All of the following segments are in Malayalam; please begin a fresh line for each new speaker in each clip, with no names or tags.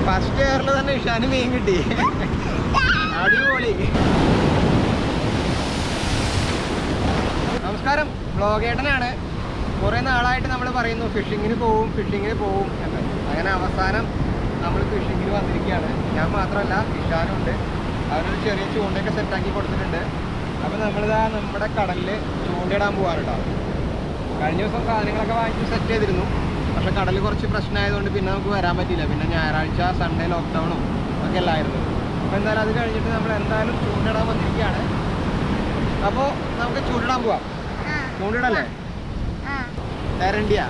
ഫസ്റ്റ് ഇയറിൽ തന്നെ ഇഷാന് മീൻ കിട്ടി അടിപൊളി നമസ്കാരം വ്ളോഗേട്ടനാണ് കുറേ നാളായിട്ട് നമ്മൾ പറയുന്നു ഫിഷിങ്ങിന് പോവും ഫിഷിങ്ങിന് പോവും എന്ന് അങ്ങനെ അവസാനം നമ്മൾ ഫിഷിങ്ങിന് വന്നിരിക്കുകയാണ് ഞാൻ മാത്രമല്ല ഇഷാനുണ്ട് അവരൊരു ചെറിയ ചൂണ്ടയൊക്കെ സെറ്റാക്കി കൊടുത്തിട്ടുണ്ട് അപ്പോൾ നമ്മളിതാ നമ്മുടെ കടലിൽ ചൂണ്ടയിടാൻ പോകാറുണ്ടോ കഴിഞ്ഞ ദിവസം സാധനങ്ങളൊക്കെ വാങ്ങിച്ച് സെറ്റ് ചെയ്തിരുന്നു പക്ഷെ കടൽ കുറച്ച് പ്രശ്നമായതുകൊണ്ട് പിന്നെ നമുക്ക് വരാൻ പറ്റിയില്ല പിന്നെ ഞായറാഴ്ച സൺഡേ ലോക്ക്ഡൗണും ഒക്കെ അല്ലായിരുന്നു അപ്പോൾ എന്തായാലും അത് കഴിഞ്ഞിട്ട് നമ്മൾ എന്തായാലും ചൂണ്ടിടാൻ വന്നിരിക്കുകയാണ് അപ്പോൾ നമുക്ക് ചൂണ്ടിടാൻ പോവാം ചൂണ്ടിടല്ലേ തരണ്ടിയാ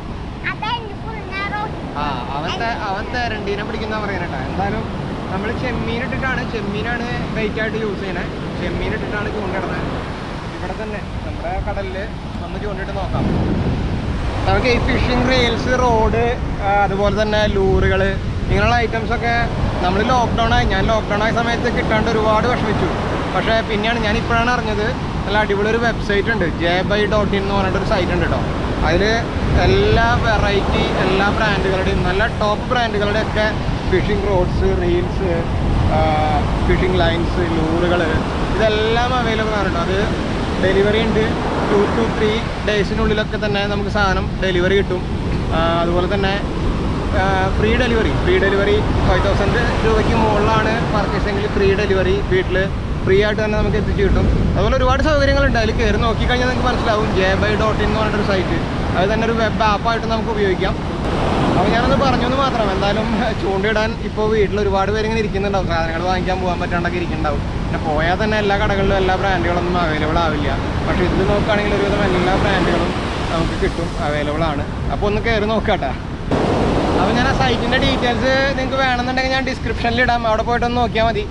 ആ അവൻ ത- അവൻ തരണ്ടീനെ പിടിക്കുന്ന പറയുന്നേട്ടാ എന്തായാലും നമ്മൾ ചെമ്മീൻ ഇട്ടിട്ടാണ് ചെമ്മീനാണ് ബൈറ്റ് ആയിട്ട് യൂസ് ചെയ്യണേ ചെമ്മീൻ ഇട്ടിട്ടാണ് ചൂണ്ടിടുന്നത് ഇവിടെ തന്നെ നമ്മുടെ കടലിൽ ഒന്ന് ചൂണ്ടിട്ട് നോക്കാം നമുക്ക് ഈ ഫിഷിംഗ് റെയിൽസ് റോഡ് അതുപോലെ തന്നെ ലൂറുകൾ ഇങ്ങനെയുള്ള ഐറ്റംസ് ഒക്കെ നമ്മൾ ലോക്ക്ഡൗൺ ആയി ഞാൻ ലോക്ക്ഡൗൺ ആയ സമയത്ത് കിട്ടാണ്ട് ഒരുപാട് വിഷമിച്ചു പക്ഷേ പിന്നെയാണ് ഞാൻ ഇപ്പോഴാണ് അറിഞ്ഞത് നല്ല അടിപൊളി ഒരു വെബ്സൈറ്റ് ഉണ്ട് ജെ ബൈ ഡോട്ട് ഇൻ എന്ന് പറഞ്ഞിട്ടൊരു സൈറ്റ് ഉണ്ട് കേട്ടോ അതിൽ എല്ലാ വെറൈറ്റി എല്ലാ ബ്രാൻഡുകളുടെയും നല്ല ടോപ്പ് ബ്രാൻഡുകളുടെ ഒക്കെ fishing rods reels fishing lines ലൂറുകൾ ഇതെല്ലാം അവൈലബിൾ ആണ് കേട്ടോ അത് ഡെലിവറി ഉണ്ട് ടു ടു ത്രീ ഡേയ്സിനുള്ളിലൊക്കെ തന്നെ നമുക്ക് സാധനം ഡെലിവറി കിട്ടും ആ, അതുപോലെ തന്നെ free delivery free delivery five thousand രൂപയ്ക്ക് മുകളിലാണ് പർച്ചേസെങ്കിൽ ഫ്രീ ഡെലിവറി വീട്ടിൽ ഫ്രീ ആയിട്ട് തന്നെ നമുക്ക് എത്തിച്ച് കിട്ടും അതുപോലെ ഒരുപാട് സൗകര്യങ്ങളുണ്ട് അതിൽ കയറി നോക്കിക്കഴിഞ്ഞാൽ നിങ്ങൾക്ക് മനസ്സിലാവും ജെ ബൈ ഡോട്ട് ഇൻ എന്ന് പറഞ്ഞിട്ടൊരു സൈറ്റ് അത് തന്നെ ഒരു വെബ് ആപ്പായിട്ട് നമുക്ക് ഉപയോഗിക്കാം അപ്പോൾ ഞാനൊന്ന് പറഞ്ഞു എന്ന് മാത്രം എന്തായാലും ചൂണ്ടിടാൻ ഇപ്പോൾ വീട്ടിൽ ഒരുപാട് പേര് ഇങ്ങനെ ഇരിക്കുന്നുണ്ടാവും സാധനങ്ങൾ വാങ്ങിക്കാൻ പോകാൻ പറ്റാണ്ടൊക്കെ ഇരിക്കുന്നുണ്ടാവും പിന്നെ പോയാൽ തന്നെ എല്ലാ കടകളിലും എല്ലാ ബ്രാൻഡുകളൊന്നും അവൈലബിൾ ആവില്ല പക്ഷേ ഇതിൽ നോക്കുകയാണെങ്കിൽ ഒരുവിധം എല്ലാ ബ്രാൻഡുകളും നമുക്ക് കിട്ടും അവൈലബിൾ ആണ് അപ്പോൾ ഒന്ന് കയറി നോക്കാട്ടാ അപ്പോൾ ഞാൻ ആ സൈറ്റിൻ്റെ ഡീറ്റെയിൽസ് നിങ്ങൾക്ക് വേണമെന്നുണ്ടെങ്കിൽ ഞാൻ ഡിസ്ക്രിപ്ഷനിൽ ഇടാം അവിടെ പോയിട്ടൊന്ന് നോക്കിയാൽ മതി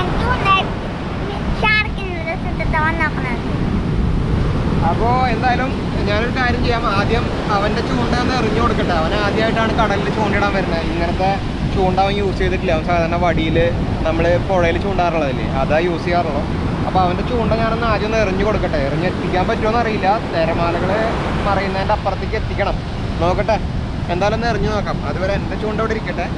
അപ്പോൾ എന്തായാലും ഞാനൊരു കാര്യം ചെയ്യാം ആദ്യം അവൻ്റെ ചൂണ്ട ഒന്ന് എറിഞ്ഞു കൊടുക്കട്ടെ അവൻ ആദ്യമായിട്ടാണ് കടലിൽ ചൂണ്ടിടാൻ വരുന്നത് ഇങ്ങനത്തെ ചൂണ്ട അവൻ യൂസ് ചെയ്തിട്ടില്ല അവൻ സാധാരണ വടിയിൽ നമ്മൾ പുഴയിൽ ചൂണ്ടാറുള്ളതല്ലേ അതാ യൂസ് ചെയ്യാറുള്ളൂ അപ്പോൾ അവൻ്റെ ചൂണ്ട ഞാനൊന്ന് ആദ്യം ഒന്ന് എറിഞ്ഞു കൊടുക്കട്ടെ എറിഞ്ഞ് എത്തിക്കാൻ പറ്റുമോ അറിയില്ല തിരമാലകൾ മറയുന്നതിൻ്റെ അപ്പുറത്തേക്ക് എത്തിക്കണം നോക്കട്ടെ എന്തായാലും ഒന്ന് എറിഞ്ഞു നോക്കാം അതുവരെ എൻ്റെ ചൂണ്ട ഇവിടെ ഇരിക്കട്ടെ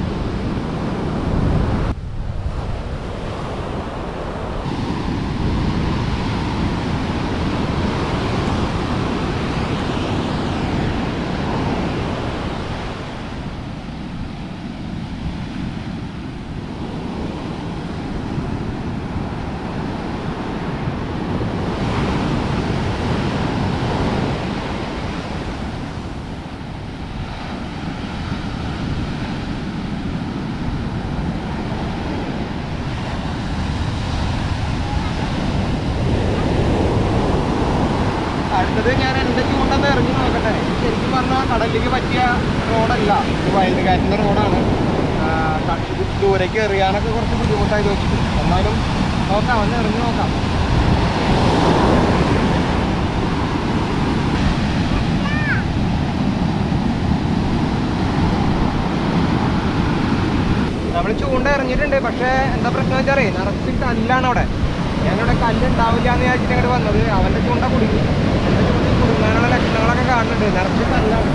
അടുത്തത് ഞാൻ എൻ്റെ ചൂണ്ടന്ന് ഇറങ്ങി നോക്കട്ടെ ഇത് ശരിക്കും പറഞ്ഞാൽ കടലിലേക്ക് പറ്റിയ റോഡല്ല ഇത് വയലുകാറ്റിൻ്റെ റോഡാണ് ആ, ക- ഇത് ദൂരേക്ക് എറിയാനൊക്കെ കുറച്ച് ബുദ്ധിമുട്ടായി വെച്ചിട്ട് എന്നാലും നോക്കാം ഒന്ന് ഇറങ്ങി നോക്കാം നമ്മൾ ചൂണ്ട എറിഞ്ഞിട്ടുണ്ട് പക്ഷേ എന്താ പ്രശ്നം വെച്ചാറേ നിറച്ച് കല്ലാണ് അവിടെ ഞാനിവിടെ കല്ല് ഉണ്ടാവില്ല എന്ന് വിചാരിച്ചിട്ട് ഇങ്ങോട്ട് വന്നത് അവൻ്റെ ചൂണ്ട കുടുങ്ങി എൻ്റെ ചൂണ്ട കുടുങ്ങാനുള്ള ലക്ഷണങ്ങളൊക്കെ കാണുന്നുണ്ട് നിറച്ച് കല്ലാണ്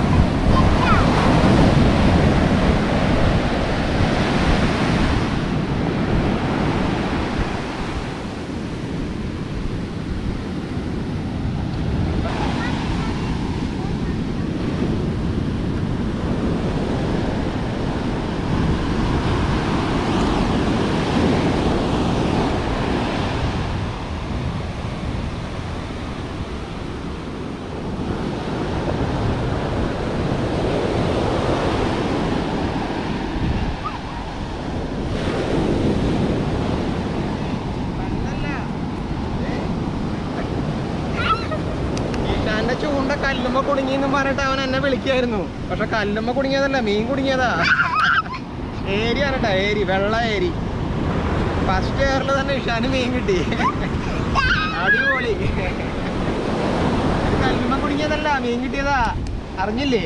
ഈശാന്റെ ചൂണ്ട കല്ലുമ്മ കുടുങ്ങിയെന്നും പറഞ്ഞിട്ട് അവൻ എന്നെ വിളിക്കായിരുന്നു പക്ഷെ കല്ലുമ്മ കുടുങ്ങിയതല്ല മീൻ കുടുങ്ങിയതാ ഏരി ആണ് കേട്ടോ ഏരി വെള്ള ഏരി ഫസ്റ്റ് ഇയറിൽ തന്നെ ഇഷാന് മീൻ കിട്ടി അടിപൊളി ഇത് കല്ലുമ്മ കുടുങ്ങിയതല്ല മീൻ കിട്ടിയതാ അറിഞ്ഞില്ലേ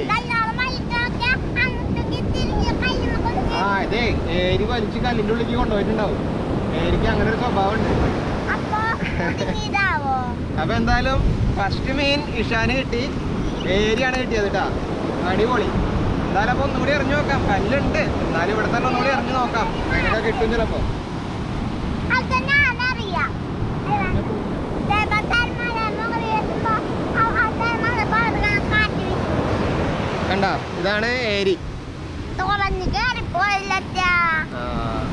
ആ ഇതേ ഏരി വലിച്ച് കല്ലിന്റെ ഉള്ളിലേക്ക് കൊണ്ടുപോയിട്ടുണ്ടാവും ഏരിക്ക് അങ്ങനെ ഒരു സ്വഭാവം ഉണ്ട് അപ്പൊ എന്തായാലും ഫസ്റ്റ് മീൻ ഇഷാന് കിട്ടി ഏരിയാണ് കിട്ടിയത് കേട്ടാ അടിപൊളി എന്തായാലും അപ്പൊ ഒന്നുകൂടി എറിഞ്ഞു നോക്കാം കല്ലുണ്ട് എന്നാലും ഇവിടെ തന്നെ ഒന്നുകൂടി എറിഞ്ഞു നോക്കാം അതിനൊക്കെ കിട്ടും ചിലപ്പോ
അത് ഞാനറിയാം
കണ്ട ഇതാണ് ഏരി
തുറഞ്ഞു കയറിപ്പോയില്ല
ആ.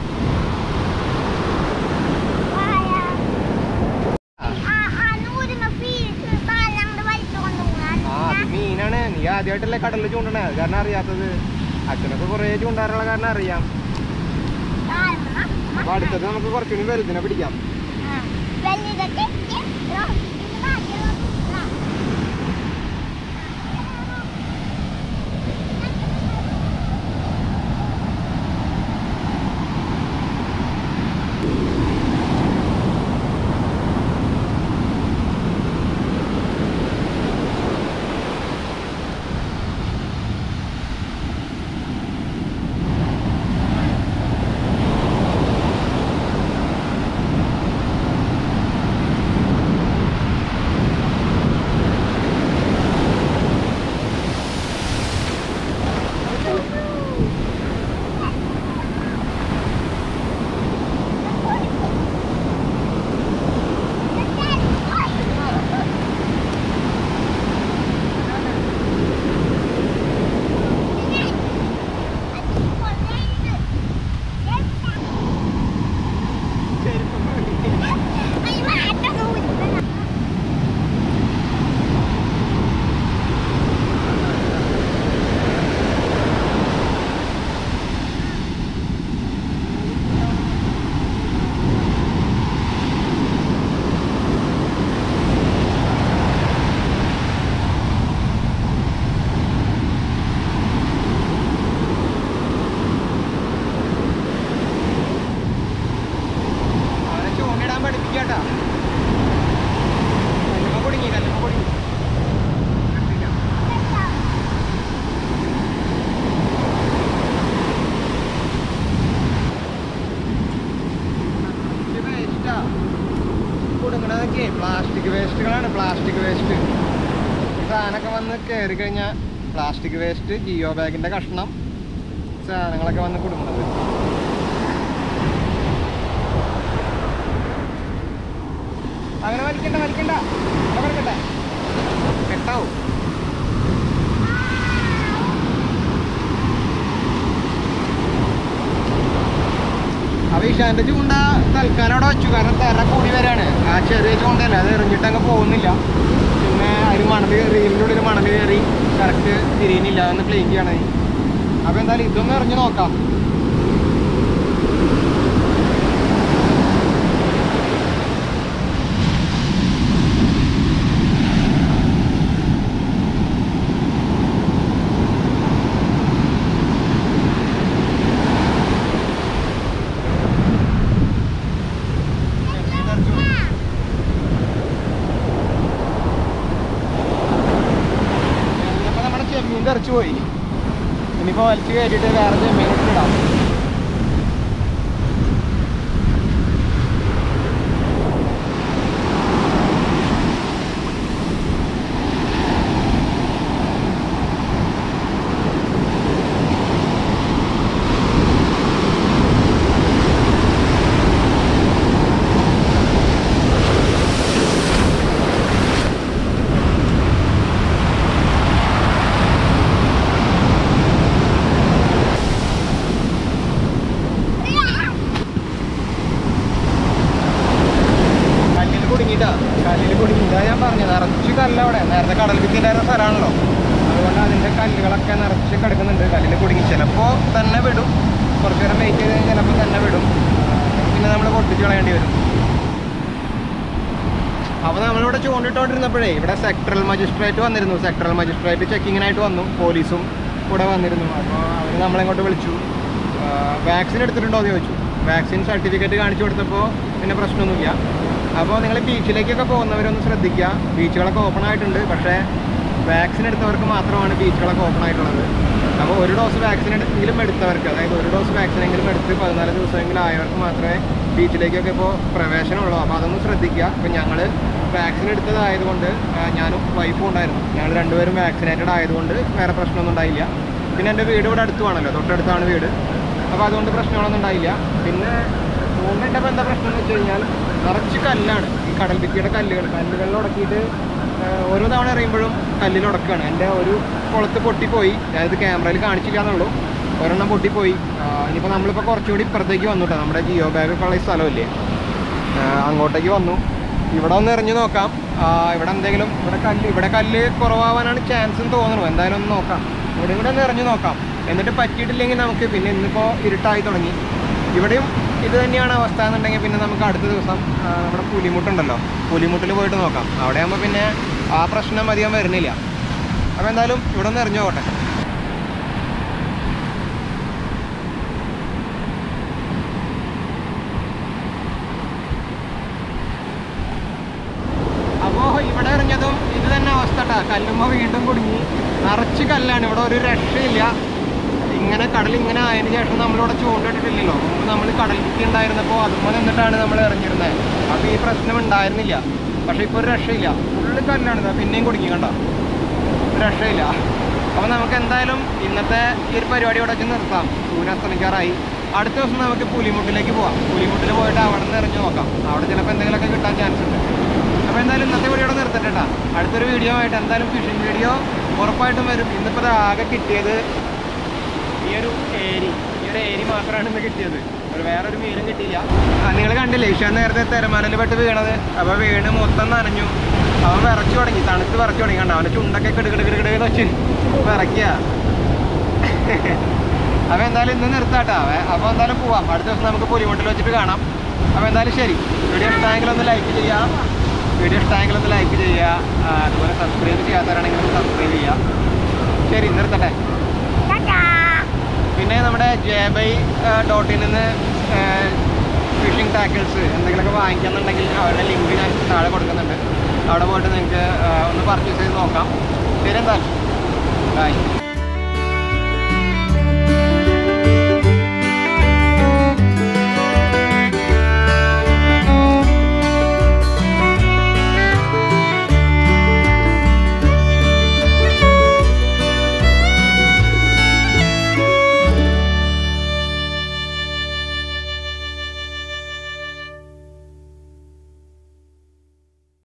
ആ അത് മീനാണ് നീ ആദ്യമായിട്ടല്ലേ കടലിൽ ചൂണ്ടണേ അത് കാരണം അറിയാത്തത് അച്ഛനൊക്കെ കുറേ ചൂണ്ടാറുള്ള കാരണം അറിയാം അപ്പൊ അടുത്തത് നമുക്ക് കുറച്ചുകൂടി വലുതിനെ പിടിക്കാം അവനെ ചൂണ്ടിടാൻ പഠിപ്പിക്കാട്ടാ കല്ലുമ്മ കുടുങ്ങി കല്ലുമ്മ കുടുങ്ങി കിട്ടില്ല. ഇത് വേസ്റ്റാ കുടുങ്ങണതൊക്കെ പ്ലാസ്റ്റിക് വേസ്റ്റുകളാണ് പ്ലാസ്റ്റിക് വേസ്റ്റ് സാധനമൊക്കെ വന്ന് കയറി കഴിഞ്ഞാൽ പ്ലാസ്റ്റിക് വേസ്റ്റ് ജിയോ ബാഗിന്റെ കഷ്ണം സാധനങ്ങളൊക്കെ വന്ന് കുടുങ്ങുന്നത് അങ്ങനെ വലിക്കണ്ട വലിക്കണ്ട അവിടെ കിടക്കട്ടെ കെട്ടാവും അപ്പൊ ഇഷാന്റെ ചൂണ്ട തൽക്കാലം അവിടെ വെച്ചു കാരണം തിര കൂടി വരാണ് ആ ചെറിയ ചൂണ്ടല്ല അത് എറിഞ്ഞിട്ട് അങ്ങ് പോകുന്നില്ല പിന്നെ അതിന് മണൽ റീലിൻ്റെ ഉള്ളിൽ മണൽ കയറി കറക്റ്റ് തിരിയുന്നില്ല എന്ന് ക്ലീൻ ചെയ്യണേ അപ്പൊ എന്തായാലും ഇതൊന്ന് എറിഞ്ഞ് നോക്കാം ഇപ്പൊ നമ്മുടെ ചെമ്മീൻ തെറിച്ചു പോയി ഇനിയിപ്പോ വലിച്ചു കയറ്റിട്ട് വേറെ ചെമ്മീൻ ഇട്ടിടാം കല്ലിൽ കുടുങ്ങിട്ടാ കല്ലിൽ കുടുങ്ങിട്ടാ ഞാൻ പറഞ്ഞത് നിറച്ച് കല്ല് അവിടെ നേരത്തെ കടൽ ഭിത്തിണ്ടായിരുന്ന സ്ഥലമാണല്ലോ അതുകൊണ്ട് അതിന്റെ കല്ലുകളൊക്കെ നിറച്ച് കിടക്കുന്നുണ്ട് കല്ലിൽ കുടുങ്ങി ചിലപ്പോ തന്നെ വിടും കുറച്ചു നേരം വെയിറ്റ് ചെയ്ത് കഴിഞ്ഞാൽ ചിലപ്പോൾ തന്നെ വിടും പിന്നെ നമ്മൾ പൊട്ടിച്ച് കളയേണ്ടി വരും അപ്പോൾ നമ്മളിവിടെ ചൂണ്ടിട്ടോണ്ടിരുന്നപ്പോഴേ ഇവിടെ സെക്ടറൽ മജിസ്ട്രേറ്റ് വന്നിരുന്നു സെക്ടറൽ മജിസ്ട്രേറ്റ് ചെക്കിങ്ങിനായിട്ട് വന്നു പോലീസും കൂടെ വന്നിരുന്നു അപ്പോൾ അവർ നമ്മളിങ്ങോട്ട് വിളിച്ചു വാക്സിൻ എടുത്തിട്ടുണ്ടോ എന്ന് ചോദിച്ചു വാക്സിൻ സർട്ടിഫിക്കറ്റ് കാണിച്ചു കൊടുത്തപ്പോൾ പിന്നെ പ്രശ്നമൊന്നുമില്ല അപ്പോൾ നിങ്ങൾ ബീച്ചിലേക്കൊക്കെ പോകുന്നവരൊന്ന് ശ്രദ്ധിക്കുക ബീച്ചുകളൊക്കെ ഓപ്പൺ ആയിട്ടുണ്ട് പക്ഷേ വാക്സിൻ എടുത്തവർക്ക് മാത്രമാണ് ബീച്ചുകളൊക്കെ ഓപ്പൺ ആയിട്ടുള്ളത് അപ്പോൾ ഒരു ഡോസ് വാക്സിൻ എങ്കിലും എടുത്തവർക്ക് അതായത് ഒരു ഡോസ് വാക്സിൻ എങ്കിലും എടുത്ത് പതിനാല് ദിവസമെങ്കിലും ആയവർക്ക് മാത്രമേ ബീച്ചിലേക്കൊക്കെ ഇപ്പോൾ പ്രവേശനമുള്ളൂ അപ്പോൾ അതൊന്ന് ശ്രദ്ധിക്കുക അപ്പോൾ ഞങ്ങൾ വാക്സിൻ എടുത്തതായതുകൊണ്ട് ആ, ഞാനും വൈഫും ഉണ്ടായിരുന്നു ഞങ്ങൾ രണ്ടുപേരും വാക്സിനേറ്റഡ് ആയതുകൊണ്ട് വേറെ പ്രശ്നമൊന്നും ഉണ്ടായില്ല പിന്നെ എൻ്റെ വീട് ഇവിടെ അടുത്തുവാണല്ലോ തൊട്ടടുത്താണ് വീട് അപ്പോൾ അതുകൊണ്ട് പ്രശ്നങ്ങളൊന്നും ഉണ്ടായില്ല പിന്നെ ചൂണ്ടിട്ടപ്പോൾ എന്താ പ്രശ്നം എന്ന് വെച്ച് കഴിഞ്ഞാൽ നിറച്ച് കല്ലാണ് ഈ കടൽ ഭിത്തിയുടെ കല്ലുകൾ കല്ലുകളിൽ ഉടക്കിയിട്ട് ഏഹ്, ഓരോ തവണ എറിയുമ്പോഴും കല്ലിൽ ഉടക്കുകയാണ് എൻ്റെ ഒരു കുളത്ത് പൊട്ടിപ്പോയി അതായത് ക്യാമറയിൽ കാണിച്ചില്ല എന്നുള്ളൂ ഒരെണ്ണം പൊട്ടിപ്പോയി ആഹ്, ഇനിയിപ്പോൾ നമ്മളിപ്പോൾ കുറച്ചുകൂടി ഇപ്പുറത്തേക്ക് വന്നു കേട്ടോ നമ്മുടെ ജിയോ ബാഗ് ഒക്കെ ഉള്ള ഈ സ്ഥലമില്ലേ ആഹ്, അങ്ങോട്ടേക്ക് വന്നു ഇവിടെ ഒന്ന് എറിഞ്ഞു നോക്കാം ആഹ്, ഇവിടെ എന്തെങ്കിലും ഇവിടെ കല്ല് ഇവിടെ കല്ല് കുറവാവാനാണ് ചാൻസ് എന്ന് തോന്നുന്നു എന്തായാലും ഒന്ന് നോക്കാം ഇവിടെ ഇവിടെ ഒന്ന് എറിഞ്ഞു നോക്കാം എന്നിട്ട് പറ്റിയിട്ടില്ലെങ്കിൽ നമുക്ക് പിന്നെ ഇന്നിപ്പോൾ ഇരുട്ടായി തുടങ്ങി ഇവിടെയും ഇത് തന്നെയാണ് അവസ്ഥ എന്നുണ്ടെങ്കിൽ പിന്നെ നമുക്ക് അടുത്ത ദിവസം ആ, നമ്മുടെ പുലിമുട്ടുണ്ടല്ലോ പുലിമുട്ടിൽ പോയിട്ട് നോക്കാം അവിടെ ആകുമ്പോൾ പിന്നെ ആ പ്രശ്നം അധികം വരുന്നില്ല അപ്പോൾ എന്തായാലും ഇവിടെ ഒന്ന് എറിഞ്ഞു പോട്ടെ അപ്പോൾ ഇവിടെ എറിഞ്ഞതും ഇത് തന്നെ അവസ്ഥ കേട്ടോ കല്ലുമ്പോൾ വീണ്ടും കുടുങ്ങി നിറച്ച് കല്ലാണ് ഇവിടെ ഒരു രക്ഷയില്ല ഇങ്ങനെ കടൽ ഇങ്ങനെ ആയതിനു ശേഷം നമ്മളിവിടെ ചൂണ്ടിട്ടിട്ടില്ലല്ലോ മുമ്പ് നമ്മൾ കടൽ ഭിത്തി ഉണ്ടായിരുന്നപ്പോൾ അതുപോലെ നിന്നിട്ടാണ് നമ്മൾ എറിഞ്ഞിരുന്നത് അപ്പോൾ ഈ പ്രശ്നം ഉണ്ടായിരുന്നില്ല പക്ഷേ ഇപ്പോൾ ഒരു രക്ഷയില്ല ഫുള്ള് കല്ലാണ് ഇതാ പിന്നെയും കുടുങ്ങി കണ്ടോ ഒരു രക്ഷയില്ല അപ്പോൾ നമുക്ക് എന്തായാലും ഇന്നത്തെ ഈ ഒരു പരിപാടി ഇവിടെ വെച്ച് നിർത്താം സൂര്യൻ അസ്തമിക്കാറായി അടുത്ത ദിവസം നമുക്ക് പുലിമുട്ടിലേക്ക് പോവാം പുലിമുട്ടിൽ പോയിട്ട് അവിടെ നിന്ന് എറിഞ്ഞ് നോക്കാം അവിടെ ചിലപ്പോൾ എന്തെങ്കിലുമൊക്കെ കിട്ടാൻ ചാൻസ് ഉണ്ട് അപ്പോൾ എന്തായാലും ഇന്നത്തെ വീഡിയോ ഇവിടെ നിർത്തട്ടെ ട്ടാ. അടുത്തൊരു വീഡിയോ ആയിട്ട് എന്തായാലും ഫിഷിംഗ് വീഡിയോ ഉറപ്പായിട്ടും വരും ഇന്നിപ്പോൾ ഇത് ആകെ കിട്ടിയത് ഈ ഒരു ഏരി ഈ ഒരു ഏരി മാത്രമാണ് ഇന്ന് കിട്ടിയത് ഒരു വേറൊരു മീനും കിട്ടിയില്ല നിങ്ങൾ കണ്ടില്ലേ ഇഷാൻ നേരത്തെ തിരമാലയിൽ പെട്ട് വീണത് അപ്പോൾ വീണ് മൊത്തം നനഞ്ഞു അവൻ വിറച്ചു തുടങ്ങി തണുത്ത് വിറച്ചു തുടങ്ങി കണ്ട അവൻ്റെ ചുണ്ടൊക്കെ കിടുകിടുകിടുകിടുന്ന് വെച്ച് വിറയ്ക്കുക അപ്പോൾ എന്തായാലും ഇന്ന് നിർത്താട്ടാ അപ്പോൾ എന്തായാലും പോവാം അടുത്ത ദിവസം നമുക്ക് പുലിമുട്ടിൽ വെച്ചിട്ട് കാണാം അപ്പോൾ എന്തായാലും ശരി വീഡിയോ ഇഷ്ടമായെങ്കിൽ ഒന്ന് ലൈക്ക് ചെയ്യാം വീഡിയോ ഇഷ്ടമായെങ്കിൽ ഒന്ന് ലൈക്ക് ചെയ്യുക ആ, അതുപോലെ സബ്സ്ക്രൈബ് ചെയ്യാത്തവരാണെങ്കിൽ ഒന്ന് സബ്സ്ക്രൈബ് ചെയ്യാം ശരി നിർത്തട്ടെ
ടാറ്റാ
പിന്നെ നമ്മുടെ ജേബൈ ഡോട്ട് ഇൻ നിന്ന് ഫിഷിംഗ് ടാക്കിൾസ് എന്തെങ്കിലുമൊക്കെ വാങ്ങിക്കുന്നുണ്ടെങ്കിൽ അവരുടെ ലിങ്ക് ഞാൻ താഴെ കൊടുക്കുന്നുണ്ട് അവിടെ പോയിട്ട് നിങ്ങൾക്ക് ഒന്ന് പർച്ചേസ് ചെയ്ത് നോക്കാം ശരി എന്തായാലും ബൈ